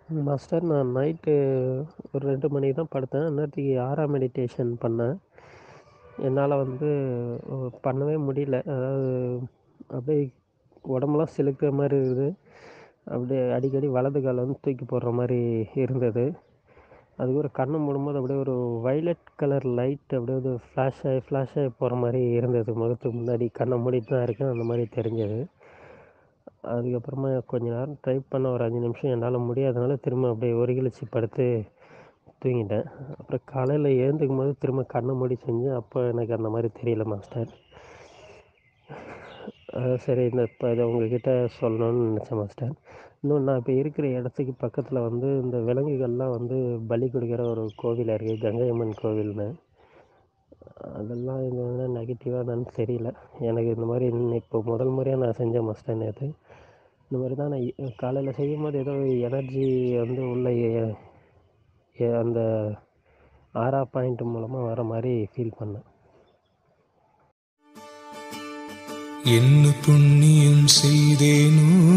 master நான் night ஒரு ரெண்டு மணிக்கு தான் படுத்தேன் அந்நேரத்துக்கு ஆரா மெடிடேஷன் பண்ணேன் என்னால் வந்து பண்ணவே முடியல அதாவது அப்படியே உடம்புலாம் சிலுக்கிற மாதிரி இருக்குது அப்படியே அடிக்கடி வலது காலை வந்து தூக்கி போடுற மாதிரி இருந்தது அதுக்கப்புறம் கண்ணை மூடும்போது அப்படியே ஒரு வைலட் கலர் லைட் அப்படியே ஒரு ஃப்ளாஷ் ஆகி ஃப்ளாஷ் ஆகி போகிற மாதிரி இருந்தது முகத்துக்கு முன்னாடி கண்ணை மூடிட்டு தான் இருக்கேன் அந்த மாதிரி தெரிஞ்சது அதுக்கப்புறமா கொஞ்ச நேரம் ட்ரை பண்ண ஒரு அஞ்சு நிமிஷம் என்னால் முடியாதனால திரும்ப அப்படியே ஒருங்கிழிச்சு படுத்து தூங்கிட்டேன் அப்புறம் காலையில் எழுந்துக்கும் போது திரும்ப கண்ணை மூடி செஞ்சேன் அப்போ எனக்கு அந்த மாதிரி தெரியல மாஸ்டர் அதான் சரி இந்த இப்போ இதை உங்ககிட்ட சொல்லணும்னு நினச்சேன் மாஸ்டர் இன்னும் நான் இப்போ இருக்கிற இடத்துக்கு பக்கத்தில் வந்து இந்த விலங்குகள்லாம் வந்து பலி கொடுக்குற ஒரு கோவில் இருக்குது கங்கை அம்மன் கோவில்னு அதெல்லாம் இது வந்து நெகட்டிவாக என்னன்னு தெரியல எனக்கு இந்த மாதிரி இப்போ முதல் முறையாக நான் செஞ்சேன் மாஸ்டர் நேற்று இந்த மாதிரி தான் நான் காலையில் செய்யும் போது ஏதோ எனர்ஜி வந்து உள்ள எ- எ- அந்த ஆறா பாயிண்ட் மூலமாக வர மாதிரி ஃபீல் பண்ணேன் என்ன புண்ணியம் செய்தேனோ